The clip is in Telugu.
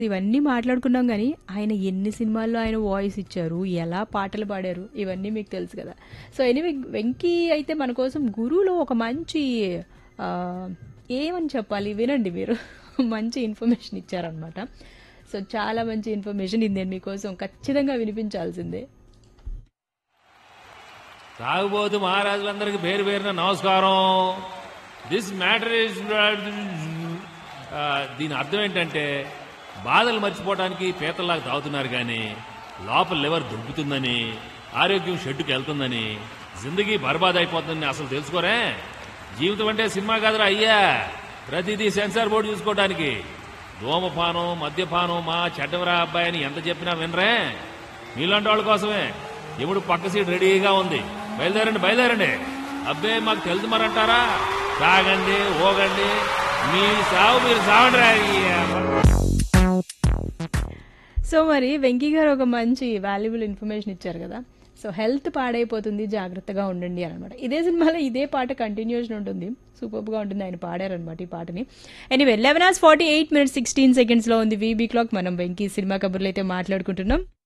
ఇవన్నీ మాట్లాడుకున్నాం గానీ, ఆయన ఎన్ని సినిమాల్లో ఆయన వాయిస్ ఇచ్చారు, ఎలా పాటలు పాడారు, ఇవన్నీ మీకు తెలుసు కదా! సో, ఎనీవే 'వెంకీ' అయితే మన కోసం 'గురు'లో ఒక మంచి ఆహ్, ఏమని చెప్పాలి వినండి మీరు. మంచి ఇన్ఫర్మేషన్ ఇచ్చారనమాట. సో, చాలా మంచి ఇన్ఫర్మేషన్ ఇది నేను మీకోసం ఖచ్చితంగా వినిపించాల్సిందే. తాగుబోతు మహారాజులందరికీ పేరు పేరున నమస్కారం దిస్ మ్యాటర్ ఇస్ దీని అర్థం ఏంటంటే బాధలు మర్చిపోవడానికి పీతల్లాగా తాగుతున్నారు కానీ లోపల లివర్ దుబ్బుతుందని ఆరోగ్యం షెడ్డుకి వెళ్తుందని జిందగీ బర్బాద్ అయిపోతుందని అసలు తెలుసుకోరే జీవితం అంటే సినిమా కాదురా అయ్యా ప్రతిదీ సెన్సార్ బోర్డు చూసుకోవడానికి ధూమపానం మద్యపానం మా చెడ్డవరా అబ్బాయి అని ఎంత చెప్పినా వినరే మీలాంటి వాళ్ళ కోసమే ఎప్పుడు పక్క సీట్ రెడీగా ఉంది బయలుదేరండి బయలుదేరండి అబ్బే మాకు తెలుసు మరంటారా తాగండి ఓగండి మీ సావు మీరు సావండి రా అయ్యా. సో, మరి 'వెంకీ' గారు ఒక మంచి వాల్యుబుల్ ఇన్ఫర్మేషన్ ఇచ్చారు కదా! సో, హెల్త్ పాడైపోతుంది జాగ్రత్తగా ఉండండి అనమాట. ఇదే సినిమాలో ఇదే పాట కంటిన్యూషన్ ఉంటుంది. సూపర్బ్‌గా ఉంటుంది. ఆయన పాడారనమాట ఈ పాటని. ఎనీవే 11 అవర్స్ 48 మినిట్స్ 16 సెకండ్స్‌లో ఉంది వీబీ క్లాక్. మనం 'వెంకీ' సినిమా కబుర్లు అయితే మాట్లాడుకుంటున్నాం.